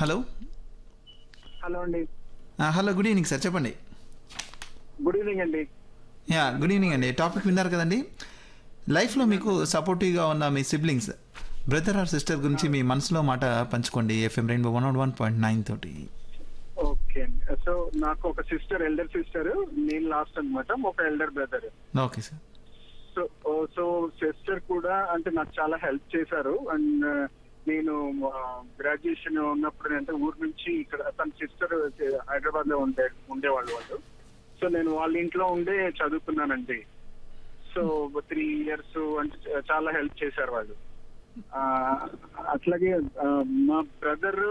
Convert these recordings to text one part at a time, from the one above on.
Hello hello అండి ఆ, hello good evening sir చెప్పండి గుడ్ ఈవినింగ్ అండి యా గుడ్ ఈవినింగ్ అండి టాపిక్ విన్నారు కదండి లైఫ్లో మీకు సపోర్టివ్గా ఉన్న మీ సిబ్లింగ్స్ బ్రదర్ ఆర్ సిస్టర్ గురించి మీ మనసులో మాట పంచుకోండి FM rainbow one naught one point nine తోటి ఓకే అండి సో నాకు ఒక సిస్టర్ ఎల్డర్ సిస్టర్ నేను లాస్ట్ అన్నమాట ఒక elder brother okay sir so so sister కూడా అంటే నాకు చాలా హెల్ప్ చేశారు అండ్ నేను గ్రాడ్యుయేషన్ ఉన్నప్పుడు అంటే ఊరు నుంచి ఇక్కడ తన సిస్టర్ హైదరాబాద్ లో ఉండే ఉండేవాళ్ళు వాళ్ళు సో నేను వాళ్ళ ఇంట్లో ఉండే చదువుకున్నానండి సో త్రీ ఇయర్స్ అంటే చాలా హెల్ప్ చేశారు వాళ్ళు ఆ, అట్లాగే ఆ, మా బ్రదర్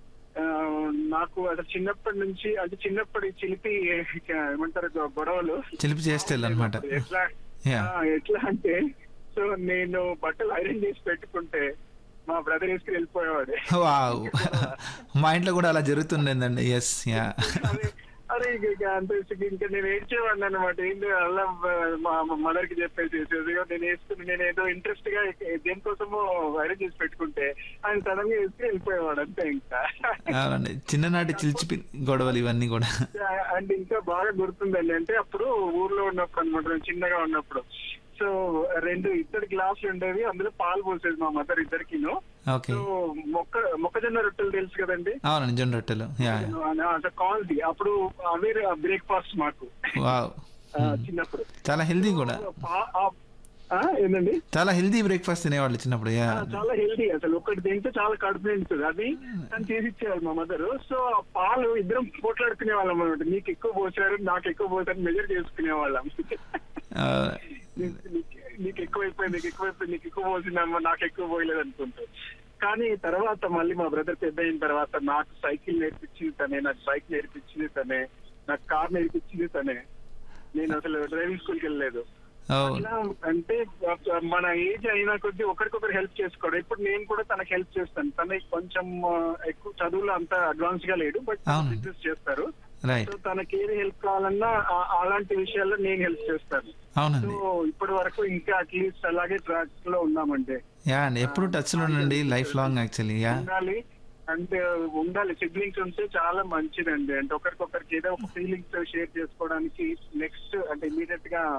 నాకు అసలు చిన్నప్పటి నుంచి అంటే చిన్నప్పటి చిలిపి ఏమంటారు గొడవలు చిలిపి చేస్తే అనమాట ఎట్లా Yeah. ఆ, ఎట్లా అంటే సో నేను బట్టలు ఐరన్ చేసి పెట్టుకుంటే మా బ్రదర్ వేసుకుని వెళ్ళిపోయేవాడు వావ్ మా ఇంట్లో కూడా అలా జరుగుతుండేదండి ఎస్ యా అరే అరే ఇక ఇక అంత ఇసుక ఇంకా నేను ఏడ్చేవాడిని అనమాట ఏంటి అలా మా మదర్ కి చెప్పేసి ఇదిగో నేను వేసుకుని నేను ఏదో ఇంట్రెస్ట్ గా దేనికోసమో ఐరన్ చేసి పెట్టుకుంటే ఆయన సడన్ గా వేసుకుని వెళ్ళిపోయేవాడు అంతే ఇంకా అవునండి చిన్ననాటి చిలిచిపి గొడవలు ఇవన్నీ కూడా అండ్ ఇంకా బాగా గుర్తుందండి అంటే అప్పుడు ఊర్లో ఉన్నప్పుడు అనమాట నేను చిన్నగా ఉన్నప్పుడు సో రెండు ఇద్దరు గ్లాసులు ఉండేవి అందులో పాలు పోసేది మా మదర్ ఇద్దరికిను ఓకే సో మొక్క మొక్కజొన్న రొట్టెలు తెలుసు కదండి అవునండి జొన్న రొట్టెలు యా కాల్ది అప్పుడు అవే బ్రేక్ఫాస్ట్ మాకు వావ్ ఆ, చిన్నప్పుడు చాలా హెల్దీ కూడా పా- ఆ- ఆ, ఏందండి చాలా హెల్దీ బ్రేక్ఫాస్ట్ తినేవాళ్ళు చిన్నప్పుడు యా ఆ, చాలా హెల్దీ అసలు ఒకటి తింటే చాలా కడుపు నిండుతుంది అది తను చేసి ఇచ్చేవాళ్ళు మా మదర్ సో ఆ పాలు ఇద్దరం పోట్లాడుకునే వాళ్ళం అనమాట నీకు ఎక్కువ పోసారు నాకు ఎక్కువ పోసారు మెజర్ చేసుకునే వాళ్ళం ఆ, నీకు- నీకు- నీకు ఎక్కువైపోయింది నీకు ఎక్కువైపోయింది నీకు ఎక్కువ పోసిందమ్మా నాకు ఎక్కువ పోయలేదు అనుకుంటా కానీ తర్వాత మళ్ళీ మా బ్రదర్ పెద్ద అయిన తర్వాత నాకు సైకిల్ నేర్పించింది తనే నాకు బైక్ నేర్పించింది తనే నాకు కార్ నేర్పించింది తనే నేను అసలు డ్రైవింగ్ స్కూల్కి వెళ్ళలేదు ఓ అట్లా అంటే మన ఏజ్ అయినా కొద్దీ ఒకరికొకరు హెల్ప్ చేసుకోవడం ఇప్పుడు నేను కూడా తనకి హెల్ప్ చేస్తాను తనకి కొంచెం ఆ, ఎక్కువ చదువులో అంత అడ్వాన్స్ గా లేడు బట్ అవును. బిజినెస్ చేస్తారు రైట్ సో తనకి ఏది హెల్ప్ కావాలన్నా ఆ- అలాంటి విషయాల్లో నేను హెల్ప్ చేస్తాను సో అవునండి ఇప్పటి వరకు ఇంకా అట్లీస్ట్ అలాగే ట్రాక్ లో ఉన్నామంటే యా అండి ఎప్పుడు టచ్లో ఉండండి లైఫ్ లాంగ్ యాక్చువల్లీ యా ఉండాలి అంటే ఉండాలి సిబ్లింగ్స్ ఉంటే చాలా మంచిదండి అంటే ఒకరికొకరికి ఏదో ఒక ఫీలింగ్స్ షేర్ చేసుకోవడానికి నెక్స్ట్ అంటే ఇమీడియట్ గా